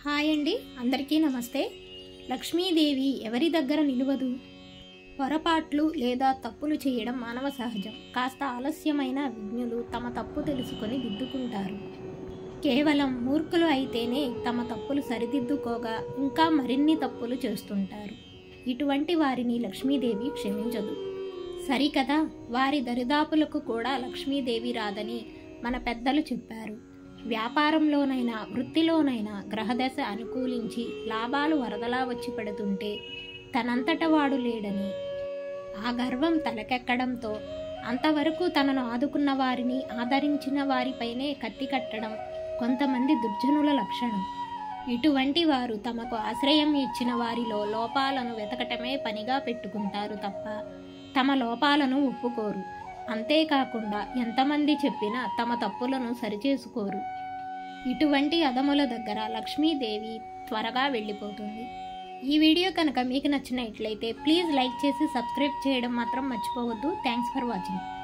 hi అండి అందరికీ నమస్తే లక్ష్మీదేవి ఎవరి దగ్గర నిలవదు పొరపాట్లు లేదా తప్పులు చేయడం మానవ సహజం కాస్త ఆలస్యమైన విజ్ఞులు తమ తప్పు తెలుసుకొని దిద్దుకుంటారు కేవలం మూర్ఖులు అయితేనే తమ తప్పులు సరిదిద్దుకోగా ఇంకా మరిన్ని తప్పులు చేస్తుంటారు ఇటువంటి వారిని లక్ష్మీదేవి క్షమించదు సరికదా వారి దరిదాపులకు కూడా లక్ష్మీదేవి రాదని మన పెద్దలు చెప్పారు వ్యాపారంలోనైనా వృత్తిలోనైనా గ్రహదశ అనుకూలించి లాభాలు వరదలా వచ్చి పడుతుంటే తనంతట వాడు లేడని ఆ గర్వం తలకెక్కడంతో అంతవరకు తనను ఆదుకున్న వారిని ఆదరించిన వారిపైనే కత్తి కట్టడం కొంతమంది దుర్జనుల లక్షణం ఇటువంటి వారు తమకు ఆశ్రయం ఇచ్చిన వారిలో లోపాలను వెతకటమే పనిగా పెట్టుకుంటారు తప్ప తమ లోపాలను ఒప్పుకోరు అంతేకాకుండా ఎంతమంది చెప్పినా తమ తప్పులను సరిచేసుకోరు ఇటువంటి అదముల దగ్గర లక్ష్మీదేవి త్వరగా వెళ్ళిపోతుంది ఈ వీడియో కనుక మీకు నచ్చినట్లయితే ప్లీజ్ లైక్ చేసి సబ్స్క్రైబ్ చేయడం మాత్రం మర్చిపోవద్దు థ్యాంక్స్ ఫర్ వాచింగ్